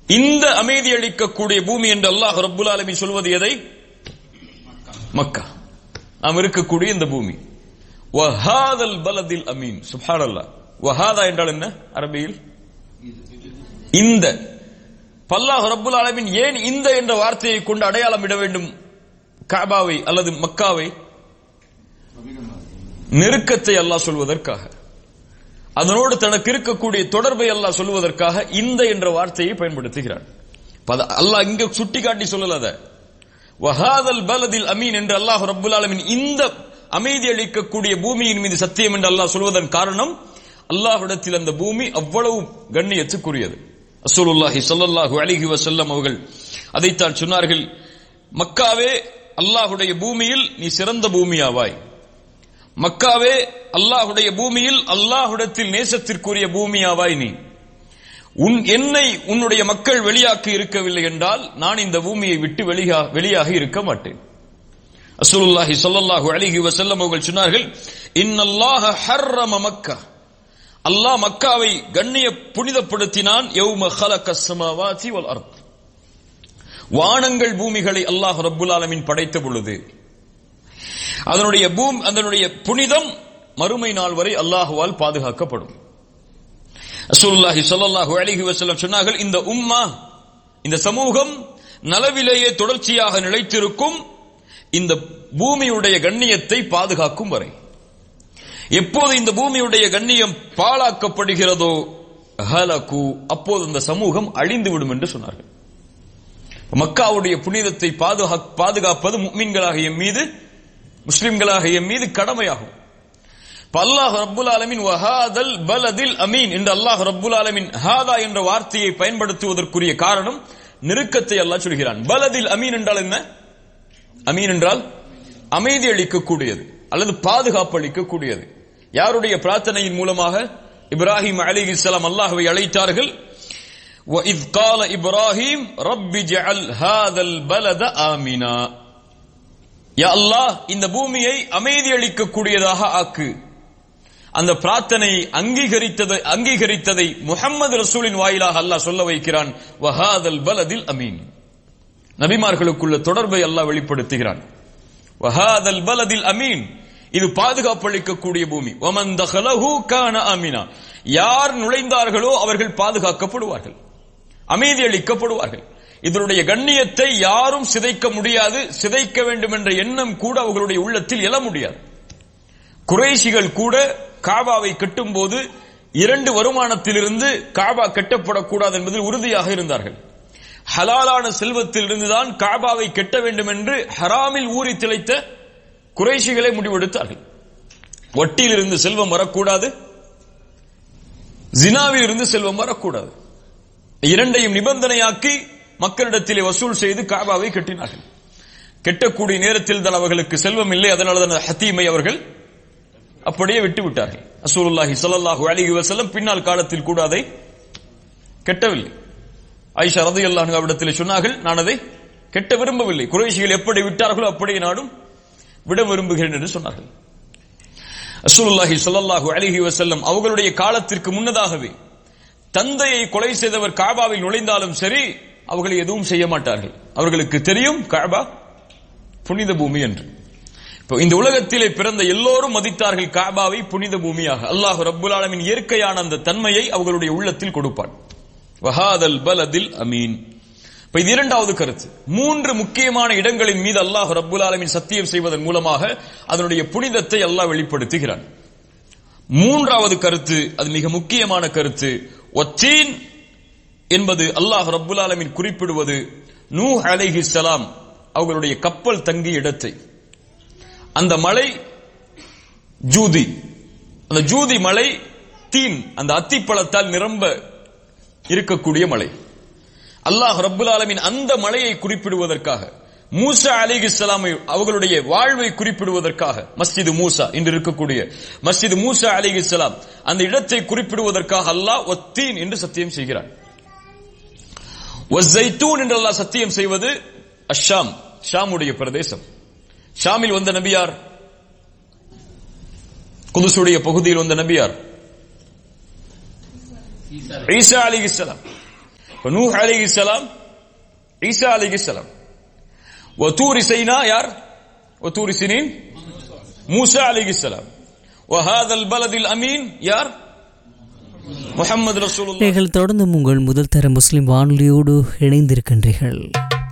இந்த அமைதி அளிக்கக்கூடிய பூமி என்று அல்லாஹ் ரப்புல் ஆலமீன் சொல்வது எதை மக்கா நாம் இருக்கக்கூடிய இந்த பூமி வஹாதல் பலதில் அமீன் சுப்ஹானல்லாஹ் வஹாதா என்றால் என்ன அரபியில் இந்த பல்லாஹ் ரப்புல் ஆலமீன் ஏன் இந்த என்ற வார்த்தையை கொண்டு அடையாளம் இட வேண்டும் காபாவை அல்லது மக்காவை நெருக்கத்தை அல்லாஹ் சொல்வதற்காக அதனோடு தனக்கு இருக்கக்கூடிய தொடர்பை அல்லாஹ் சொல்வதற்காக இந்த என்ற வார்த்தையை பயன்படுத்துகிறான் பத- அல்லாஹ் இங்க சுட்டி காட்டி சொல்லல அத வஹாதல் பலதில் அமீன் என்று அல்லாஹ் ரப்புல் ஆலமீன் இந்த அமைதி அளிக்கக்கூடிய பூமியின் மீது சத்தியம் என்று அல்லாஹ் சொல்வதன் காரணம் அல்லாஹ்விடத்தில் அந்த பூமி அவ்வளவு கண்ணியத்துக்குரியது ரசூலுல்லாஹி ஸல்லல்லாஹு அலைஹி வஸல்லம் அவர்கள் அதைத்தான் சொன்னார்கள் மக்காவே அல்லாஹ்வுடைய பூமியில் நீ சிறந்த பூமியாவாய் மக்காவே அல்லாஹுடைய பூமியில் அல்லாஹுடத்தில் நேசத்திற்குரிய பூமியாவாய் நீ உன் என்னை உன்னுடைய மக்கள் வெளியாக்கி இருக்கவில்லை என்றால் நான் இந்த பூமியை விட்டு வெளியா வெளியாக இருக்க மாட்டேன் அஸ்ஸலுல்லாஹி ஸல்லல்லாஹு அலைஹி வஸல்லம் அவர்கள் சொன்னார்கள் இன்னல்லாஹ ஹர்ரம மக்கா அல்லாஹ் மக்காவை கண்ணிய புனிதப்படுத்தினான் யௌம خلق السماوات والارض வானங்கள் பூமிகளை அல்லாஹ் ரப்புல் ஆலமீன் படைத்த பொழுது அதனுடைய பூம் அதனுடைய புனிதம் மறுமை நாள் வரை அல்லாஹுவால் பாதுகாக்கப்படும் ரசூலுல்லாஹி ஸல்லல்லாஹு அலைஹி வஸல்லம் சொன்னார்கள் இந்த உம்மா இந்த சமூகம் நலவிலேயே தொடர்ச்சியாக நிலைத்திருக்கும் இந்த பூமியுடைய கண்ணியத்தை பாதுகாக்கும் வரை எப்போது இந்த பூமியுடைய கண்ணியம் பாழாக்கப்படுகிறதோ ஹலகு அப்போது இந்த சமூகம் அழிந்து விடும் என்று சொன்னார்கள் மக்காவுடைய புனிதத்தை பாதுகா- பாதுகாப்பது முக்மின்களாகிய மீது முஸ்லிம்களாகிய மீது கடமையாகும் இப்ப அல்லாஹ் ரப்புல் ஆலமின் வஹாதல் பலதில் அமீன் என்று அல்லாஹ் ரப்புல் ஆலமின் ஹாதா என்ற வார்த்தையை பயன்படுத்துவதற்குரிய காரணம் நெருக்கத்தை அல்லாஹ் சொல்கிறான் பலதில் அமீன் என்றால் என்ன அமீன் என்றால் அமைதி அளிக்கக்கூடியது அல்லது பாதுகாப்பு அளிக்கக்கூடியது யாருடைய பிரார்த்தனையின் மூலமாக இப்ராஹிம் அலைஹிஸ்ஸலாம் அல்லாஹ்வை அழைத்தார்கள் وَإِذْ قَالَ إِبْرَاهِيمُ رَبِّ اجْعَلْ هَذَا الْبَلَدَ آمِنًا யா அல்லாஹ் இந்த பூமியை அமைதி அளிக்கக்கூடியதாக ஆக்கு அந்த பிரார்த்தனையை அங்கீகரித்ததை அங்கீகரித்ததை முஹம்மது ரசூலின் வாயிலாக அல்லாஹ் சொல்ல வைக்கிறான் வஹாதல் பலதில் அமீன் நபிமார்களுக்குள்ள தொடர்பை அல்லாஹ் வெளிப்படுத்துகிறான் வஹாதல் பலதில் அமீன் இது பாதுகாப்பு அளிக்கக்கூடிய பூமி ஒமன் தஹலஹு கான அமீனா யார் நுழைந்தார்களோ அவர்கள் பாதுகாக்கப்படுவார்கள் அமைதி அளிக்கப்படுவார்கள் இதனுடைய கண்ணியத்தை யாரும் சிதைக்க முடியாது சிதைக்க வேண்டும் என்ற எண்ணம் கூட அவர்களுடைய உள்ளத்தில் எழ முடியாது குறைஷிகள் கூட காபாவை கட்டும்போது இரண்டு வருமானத்திலிருந்து காபா கட்டப்படக்கூடாது என்பதில் உறுதியாக இருந்தார்கள் ஹலாலான செல்வத்தில் இருந்துதான் காபாவை கட்ட வேண்டும் என்று ஹராமில் ஊறி திளைத்த குறைஷிகளை முடிவெடுத்தார்கள் வட்டியில் இருந்து செல்வம் வரக்கூடாது ஜினாவில் இருந்து செல்வம் வரக்கூடாது இரண்டையும் நிபந்தனையாக்கி மக்களிடத்திலே வசூல் செய்து காபாவை கட்டினார்கள் கெட்டக்கூடிய நேரத்தில் தான் அவர்களுக்கு செல்வம் இல்லை அதனால தான் ஹத்தீமை அவர்கள் அப்படியே விட்டு விட்டார்கள் அசூலுல்லாஹி ஸல்லல்லாஹு அலைஹி வஸல்லம் பின்னால் காலத்தில் கூட அதை கெட்டவில்லை ஆயிஷா ரலியல்லாஹு அன்ஹா அவரிடத்தில் சொன்னார்கள் நான் அதை கெட்ட விரும்பவில்லை குறைஷிகள் எப்படி விட்டார்களோ அப்படியே நானும் விட விரும்புகிறேன் என்று சொன்னார்கள் அசூலுல்லாஹி ஸல்லல்லாஹு அலைஹி வஸல்லம் அவர்களுடைய காலத்திற்கு முன்னதாகவே தந்தையை கொலை செய்தவர் காபாவில் நுழைந்தாலும் சரி அவர்கள் எதுவும் செய்ய மாட்டார்கள் அவர்களுக்கு தெரியும் காபா புனித பூமி என்று இப்போ இந்த உலகத்திலே பிறந்த எல்லோரும் மதித்தார்கள் காபாவை புனித பூமியாக அல்லாஹ் ரப்புல் ஆலமின் இயற்கையான அந்த தன்மையை அவர்களுடைய உள்ளத்தில் கொடுப்பான் வஹாதல் பலதில் அமீன் இப்ப இது இரண்டாவது கருத்து மூன்று முக்கியமான இடங்களின் மீது அல்லாஹ் ரப்புல் ஆலமின் சத்தியம் செய்வதன் மூலமாக அதனுடைய புனிதத்தை அல்லாஹ் வெளிப்படுத்துகிறான் மூன்றாவது கருத்து அது மிக முக்கியமான கருத்து ஒத்தீன் என்பது அல்லாஹ் ரப்புல் ஆலமின் குறிப்பிடுவது நூ அலைஹி சலாம் அவர்களுடைய கப்பல் தங்கிய இடத்தை அந்த மலை ஜூதி அந்த ஜூதி மலை தீன் அந்த அத்திப்பழத்தால் நிரம்ப இருக்கக்கூடிய மலை அல்லாஹ் ரப்புல் ஆலமின் அந்த மலையை குறிப்பிடுவதற்காக மூசா அலிஹிஸ்லாம் அவர்களுடைய வாழ்வை குறிப்பிடுவதற்காக மஸ்ஜிது மூசா என்று இருக்கக்கூடிய மஸ்ஜிது மூசா அலிஹிஸ்லாம் அந்த இடத்தை குறிப்பிடுவதற்காக அல்லாஹ் ஒத்தீன் என்று சத்தியம் செய்கிறான் ஒஸ்ஸைத்தூன் என்று அல்லாஹ் சத்தியம் செய்வது அஷாம் ஷாமுடைய பிரதேசம் ஷாமில் வந்த நபியார் குதுசுடைய பகுதியில் வந்த நபியார் ஈசா அலிஹிஸ்லாம் இப்ப நூஹ் அலைஹிஸ்ஸலாம் ஈசா அலைஹிஸ்ஸலாம் வதூரி சைனா யார் வதூரி சினீன் மூசா அலைஹிஸ்ஸலாம் وهذا البلد الامين யார் முஹம்மது ரசூலுல்லாஹ் நீங்கள் தொடர்ந்து உங்கள் முதல் தர முஸ்லிம் வானொலியோடு இணைந்திருக்கின்றீர்கள்